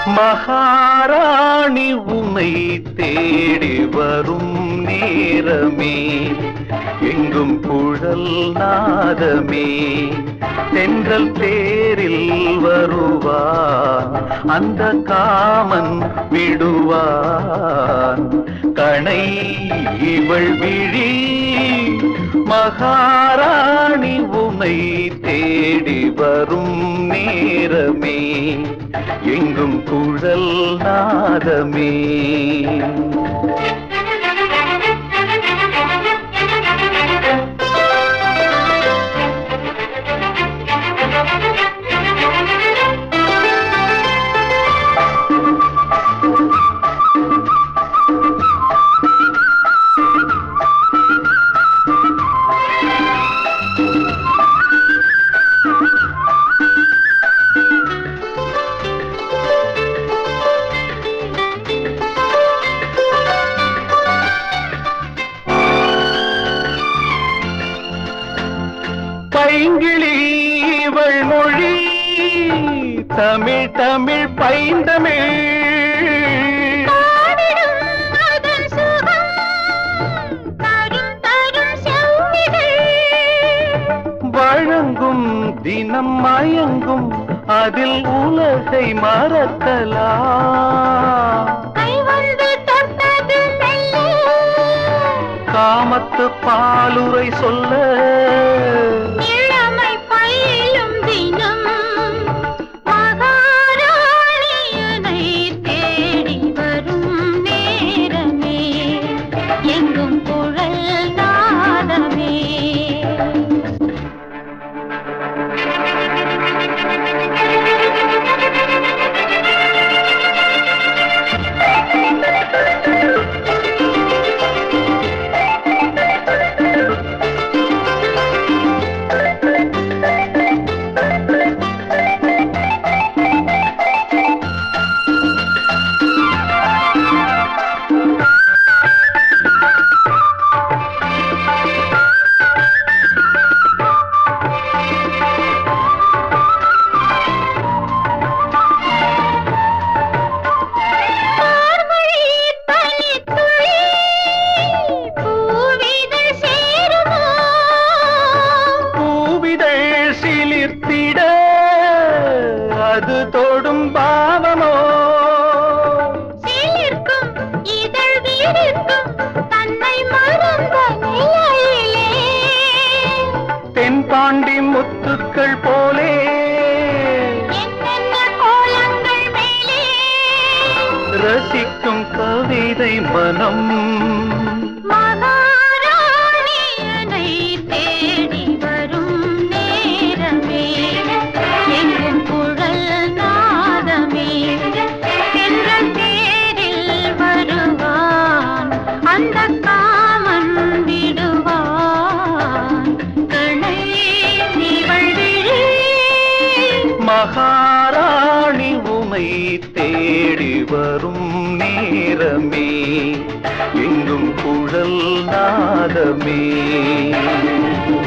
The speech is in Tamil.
மகாராணி உமை தேடி வரும் நேரமே எங்கும் குழல் நாதமே தென்றல் தேரில் வருவான் அந்த காமன் விடுவான் கணை இவள் விழி மகாராணி உமை தேடி வரும் நேரமே எங்கும் குழல் நாதமே பைங்கிளி இவள் மொழி தமிழ் தமிழ் பைந்தமிழ் பாடிடும் அதன் சுகம் தரும் தரும் செவ்விதழ் வழங்கும் தினம் மயங்கும் அதில் உலகை மறக்கலாம் கை வந்து தொட்டது மெல்ல காமத்து பாலுரை சொல்ல இளமை பயிலும் தினம் மகாராணியனை தேடி வரும் நேரமே எங்கும் குழல் நாதமே மார்கழி பனித்துளி பூவிதழ் சேருமோ பூவிதழ் சிலிர்த்திட அது தொடும் பாவமோ சிலிர்க்கும் இதழ் வீரிற்கும் தன்னை மறந்த நிலையிலே தென்பாண்டி முத்துக்கள் போலே என்னென்ன கோலங்கள் மேலே ரசிக்கும் கவிதை மனம் மகாராணியனை தேடி வரும் நேரமே எங்கும் குழல் நாதமே என்ற தேரில் வருவான் அந்த காமன் விடுவான் கணை இவள் விழி மகாராணி உமை தேடி வரும் நேரமே எங்கும் குழல் நாதமே